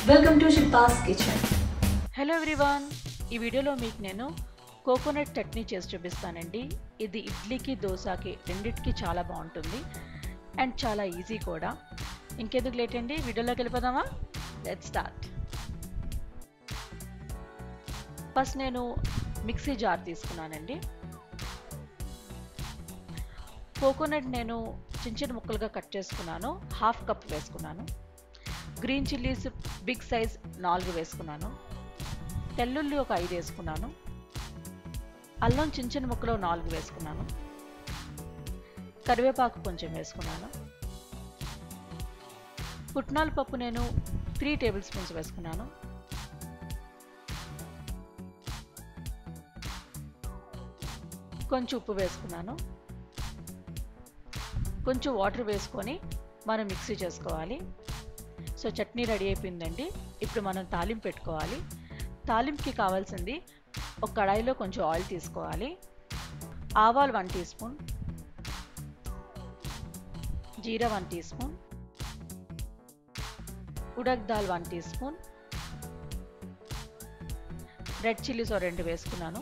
Welcome to Shilpa's Kitchen. Hello everyone ఈ వీడియోలో మీకు నేను కోకోనట్ చట్నీ చేసి చూపిస్తానండి ఇది ఇడ్లీకి దోశకి రెండిటికి చాలా బాగుంటుంది అండ్ చాలా ఈజీ కూడా ఇంకెందుకు లేట్ అండి వీడియోలోకి వెళ్ళిపోదామా లెట్ స్టార్ట్ ఫస్ట్ నేను మిక్సీ జార్ తీసుకున్నానండి కోకోనట్ నేను చిన్న చిన్న ముక్కలుగా కట్ చేసుకున్నాను హాఫ్ కప్ వేసుకున్నాను గ్రీన్ చిల్లీస్ బిగ్ సైజ్ నాలుగు వేసుకున్నాను తెల్లుల్లి ఒక ఐదు వేసుకున్నాను అల్లం చిన్న చిన్న ముక్కలు నాలుగు వేసుకున్నాను కరివేపాకు కొంచెం వేసుకున్నాను పుట్నాల పప్పు నేను త్రీ టేబుల్ స్పూన్స్ వేసుకున్నాను కొంచెం ఉప్పు వేసుకున్నాను కొంచెం వాటర్ వేసుకొని మనం మిక్సీ చేసుకోవాలి సో చట్నీ రెడీ అయిపోయిందండి ఇప్పుడు మనం తాలింపు పెట్టుకోవాలి తాలింపుకి కావాల్సింది ఒక కడాయిలో కొంచెం ఆయిల్ తీసుకోవాలి ఆవాలు వన్ టీ స్పూన్ జీరా వన్ టీ స్పూన్ ఉడక్ దాల్ one teaspoon red chillies ఓ రెండు వేసుకున్నాను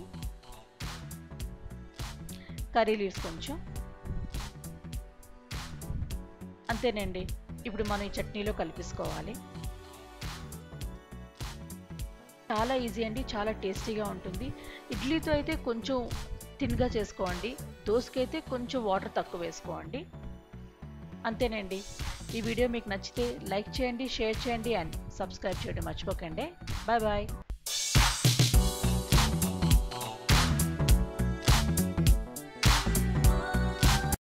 కర్రీ లీవ్స్ కొంచెం అంతేనండి ఇప్పుడు మనం ఈ చట్నీలో కలిపేసుకోవాలి చాలా ఈజీ అండి చాలా టేస్టీగా ఉంటుంది ఇడ్లీతో అయితే కొంచెం థిన్గా చేసుకోండి దోసకైతే కొంచెం వాటర్ తక్కువ వేసుకోండి అంతేనండి ఈ వీడియో మీకు నచ్చితే లైక్ చేయండి షేర్ చేయండి అండ్ సబ్స్క్రైబ్ చేయడం మర్చిపోకండి బాయ్ బాయ్